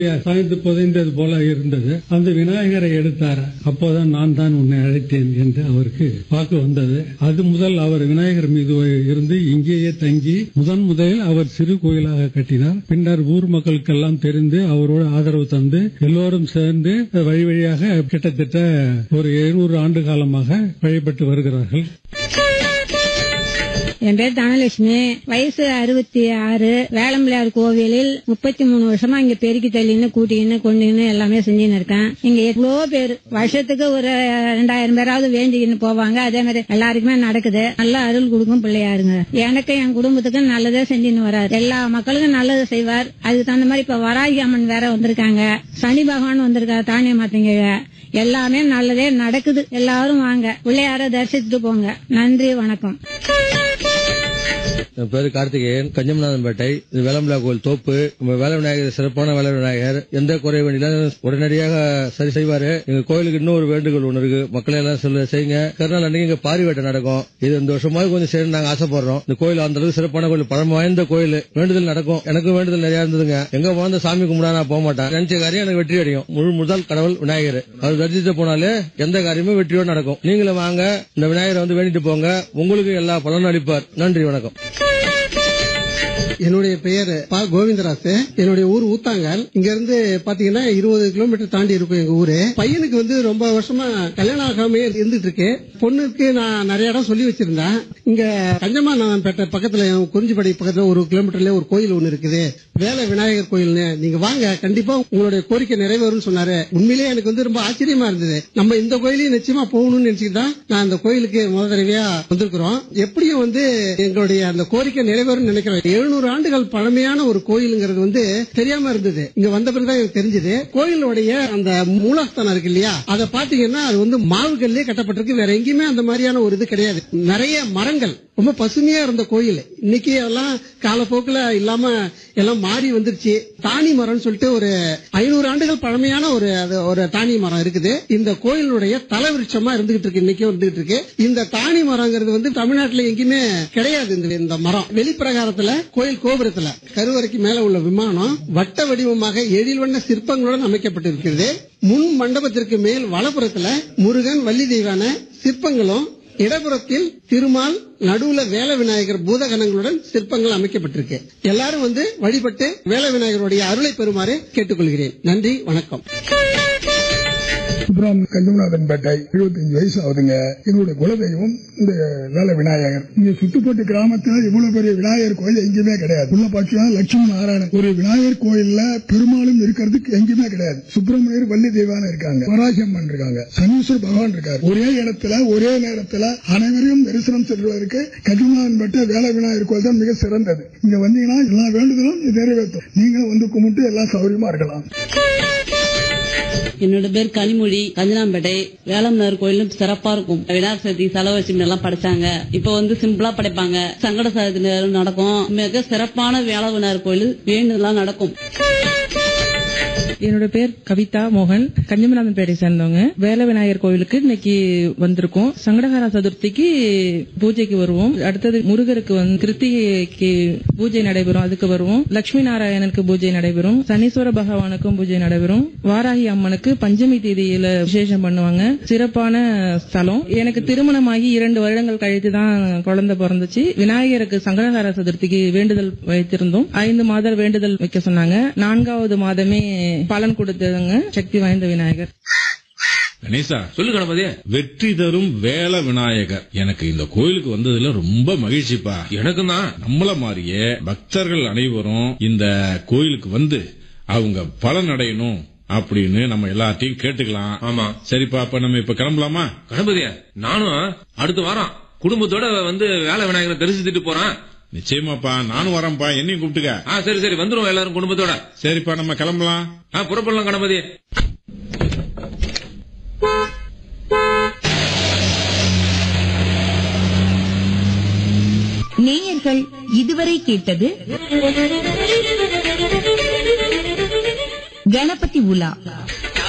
சாய்ந்து புதைந்தது போல இருந்தது அந்த விநாயகரை எடுத்தார் அப்போதான் நான் தான் உன்னை அழைத்தேன் என்று அவருக்கு வாக்கு வந்தது அது முதல் அவர் விநாயகர் மீது இருந்து இங்கேயே தங்கி முதன் முதலில் அவர் சிறு கோயிலாக கட்டினார் பின்னர் ஊர் மக்களுக்கெல்லாம் தெரிந்து அவரோடு ஆதரவு தந்து எல்லோரும் சேர்ந்து வழி வழியாக கிட்டத்தட்ட ஒரு எழுநூறு ஆண்டு காலமாக வழிபட்டு வருகிறார்கள் என் பேர் தனலட்சுமி வயசு அறுபத்தி ஆறு வேளம்பிள்ளையார் கோவிலில் முப்பத்தி மூணு வருஷமா இங்க பெருக்கி தள்ளின்னு கூட்டின்னு கொண்டுன்னு எல்லாமே செஞ்சுன்னு இருக்கேன் இங்க எவ்வளோ பேர் வருஷத்துக்கு ஒரு ரெண்டாயிரம் பேராவது வேண்டிக்கின்னு போவாங்க அதே மாதிரி எல்லாருக்குமே நடக்குது நல்ல அருள் கொடுக்கும் பிள்ளையாருங்க எனக்கு என் குடும்பத்துக்கு நல்லதே செஞ்சுன்னு வராரு எல்லா மக்களுக்கும் நல்லது செய்வார் அதுக்கு தகுந்த மாதிரி இப்ப வராகி அம்மன் வேற வந்திருக்காங்க சனி பகவான் வந்திருக்காரு தானிய மாத்தீங்க எல்லாமே நல்லதே நடக்குது எல்லாரும் வாங்க பிள்ளையார தரிசித்துட்டு போங்க நன்றி வணக்கம் என் பேரு கார்த்திகேயன் கஞ்சமநாதன்பேட்டை இது வேலம்பிலா கோயில் தோப்பு நம்ம வேலை விநாயகர் சிறப்பான வேலை விநாயகர் எந்த குறை வேண்டியும் உடனடியாக சரி செய்வாரு எங்க கோயிலுக்கு இன்னும் ஒரு வேண்டுகோள் ஒண்ணு இருக்கு மக்களை எல்லாம் சொல்ல செய்யுங்க கருநாள் அன்னைக்கு இங்க பாரி வேட்டை நடக்கும் இது இந்த வருஷமாவது கொஞ்சம் சரி நாங்க ஆசைப்படுறோம் இந்த கோயில் அந்த அளவுக்கு சிறப்பான கோயில் பழமை வாய்ந்த கோயில் வேண்டுதல் நடக்கும் எனக்கும் வேண்டுதல் நிறைய இருந்ததுங்க எங்க வாழ்ந்த சாமி கும்பிடா நான் போக மாட்டேன் நினைச்ச காரியம் எனக்கு வெற்றி அடையும் முழு முதல் கடவுள் விநாயகர் அவர் தரிசித்து போனாலே எந்த காரியமும் வெற்றியோடு நடக்கும் நீங்களும் வாங்க இந்த விநாயகரை வந்து வேண்டிட்டு போங்க உங்களுக்கு எல்லா பலனும் அளிப்பார் நன்றி வணக்கம் என்னுடைய பெயர் ப கோவிந்தராசு என்னுடைய ஊர் ஊத்தாங்கல் இங்க இருந்து பாத்தீங்கன்னா இருபது கிலோமீட்டர் தாண்டி இருக்கும் எங்க ஊரு பையனுக்கு வந்து ரொம்ப வருஷமா கல்யாணம் ஆகாமே இருந்துட்டு இருக்கு பொண்ணுக்கு நான் நிறைய இடம் சொல்லி வச்சிருந்தேன் இங்க கஞ்சமாநகன்பேட்டை பக்கத்துல குறிஞ்சிப்படி பக்கத்துல ஒரு கிலோமீட்டர்ல ஒரு கோயில் ஒண்ணு இருக்குது வேலை விநாயகர் கோயில்னு நீங்க வாங்க கண்டிப்பா உங்களுடைய கோரிக்கை நிறைவேறும்னு சொன்னாரு உண்மையிலேயே எனக்கு வந்து ரொம்ப ஆச்சரியமா இருந்தது நம்ம இந்த கோயிலையும் நிச்சயமா போகணும்னு நினைச்சுட்டு தான் நான் அந்த கோயிலுக்கு முதல் தடவையா வந்திருக்கிறோம் எப்படியும் வந்து எங்களுடைய அந்த கோரிக்கை நிறைவேறும் நினைக்கிறேன் எழுநூறு ஆண்டுகள் பழமையான ஒரு கோயிலுங்கிறது வந்து தெரியாம இருந்தது இங்க வந்த பிறகுதான் எனக்கு தெரிஞ்சது கோயிலுடைய அந்த மூலஸ்தானம் இருக்கு இல்லையா அதை பாத்தீங்கன்னா அது வந்து மாவுகள்லயே கட்டப்பட்டிருக்கு வேற எங்கேயுமே அந்த மாதிரியான ஒரு இது கிடையாது நிறைய மரங்கள் ரொம்ப பசுமையா இருந்த கோயில் இன்னைக்கு எல்லாம் காலப்போக்குல இல்லாம எல்லாம் மாறி வந்துருச்சு தானி மரம்னு சொல்லிட்டு ஒரு ஐநூறு ஆண்டுகள் பழமையான ஒரு அது ஒரு தானி மரம் இருக்குது இந்த கோயிலுடைய தலைவிருட்சமா இருந்துகிட்டு இருக்கு இன்னைக்கும் இருந்துகிட்டு இருக்கு இந்த தானி மரங்கிறது வந்து தமிழ்நாட்டுல எங்கேயுமே கிடையாது இந்த இந்த மரம் வெளிப்பிரகாரத்துல கோயில் கோபுரத்துல கருவறைக்கு மேல உள்ள விமானம் வட்ட வடிவமாக எழில் வண்ண சிற்பங்களுடன் அமைக்கப்பட்டிருக்கிறது முன் மண்டபத்திற்கு மேல் வலப்புறத்துல முருகன் வள்ளி தெய்வான சிற்பங்களும் இடப்புறத்தில் திருமால் நடுவுல வேல விநாயகர் பூதகணங்களுடன் சிற்பங்கள் அமைக்கப்பட்டிருக்கு எல்லாரும் வந்து வழிபட்டு வேல விநாயகருடைய அருளை பெறுமாறு கேட்டுக்கொள்கிறேன் நன்றி வணக்கம் அப்புறம் கஞ்சமநாதன் பேட்டை இருபத்தஞ்சு வயசு ஆகுதுங்க என்னுடைய குலதெய்வம் இந்த வேலை விநாயகர் இங்க சுத்துப்பட்டு கிராமத்துல இவ்வளவு பெரிய விநாயகர் கோயில் எங்கேயுமே கிடையாது உள்ள பாத்தீங்கன்னா லட்சுமி நாராயணன் ஒரு விநாயகர் கோயில்ல பெருமாளும் இருக்கிறதுக்கு எங்கேயுமே கிடையாது சுப்பிரமணியர் வள்ளி தெய்வான இருக்காங்க வராசியம்மன் இருக்காங்க சனீஸ்வர பகவான் இருக்காரு ஒரே இடத்துல ஒரே நேரத்துல அனைவரையும் தரிசனம் செல்வதற்கு கஞ்சமநாதன் பேட்டை வேலை விநாயகர் கோயில் தான் மிக சிறந்தது இங்க வந்தீங்கன்னா எல்லா வேண்டுதலும் நிறைவேற்றும் நீங்களும் வந்து கும்பிட்டு எல்லாம் சௌரியமா இருக்கலாம் என்னோட பேர் கனிமொழி கஞ்சனாம்பேட்டை வேளம்னார் கோயிலும் சிறப்பா இருக்கும் விநாயகர் சதுர்த்தி செலவச்சு எல்லாம் படைச்சாங்க இப்ப வந்து சிம்பிளா படைப்பாங்க சங்கட சதுர்த்தி நேரம் நடக்கும் மிக சிறப்பான வேளவினார் கோயில் வேண்டுதலாம் நடக்கும் என்னோட பேர் கவிதா மோகன் கஞ்சமநாதன்பேட்டை சேர்ந்தவங்க வேல விநாயகர் கோவிலுக்கு இன்னைக்கு வந்திருக்கோம் சங்கடஹர சதுர்த்திக்கு பூஜைக்கு வருவோம் அடுத்தது முருகருக்கு வந்து கிருத்திகைக்கு பூஜை நடைபெறும் அதுக்கு வருவோம் லட்சுமி நாராயணனுக்கு பூஜை நடைபெறும் சனீஸ்வர பகவானுக்கும் பூஜை நடைபெறும் வாராகி அம்மனுக்கு பஞ்சமி தேதியில விசேஷம் பண்ணுவாங்க சிறப்பான ஸ்தலம் எனக்கு திருமணமாகி இரண்டு வருடங்கள் கழித்து தான் குழந்தை பிறந்துச்சு விநாயகருக்கு சங்கடஹர சதுர்த்திக்கு வேண்டுதல் வைத்திருந்தோம் ஐந்து மாதம் வேண்டுதல் வைக்க சொன்னாங்க நான்காவது மாதமே பலன் கொடுத்ததுங்க சக்தி வாய்ந்த விநாயகர் கணேசா சொல்லு கணபதி வெற்றி தரும் வேல விநாயகர் எனக்கு இந்த கோயிலுக்கு வந்ததுல ரொம்ப மகிழ்ச்சிப்பா எனக்கு தான் நம்மள மாதிரியே பக்தர்கள் அனைவரும் இந்த கோயிலுக்கு வந்து அவங்க பலன் அடையணும் அப்படின்னு நம்ம எல்லாத்தையும் கேட்டுக்கலாம் ஆமா சரிப்பா அப்ப நம்ம இப்ப கிளம்பலாமா கணபதிய நானும் அடுத்த வாரம் குடும்பத்தோட வந்து வேலை விநாயகரை தரிசித்துட்டு போறேன் நிச்சயமாப்பா நானும் வரேன்ப்பா என்னையும் கூப்பிட்டுக்க ஆ சரி சரி வந்துருவோம் எல்லாரும் குடும்பத்தோட சரிப்பா நம்ம கிளம்பலாம் ஆ புறப்படலாம் கணபதி நேயர்கள் இதுவரை கேட்டது கணபதி உலா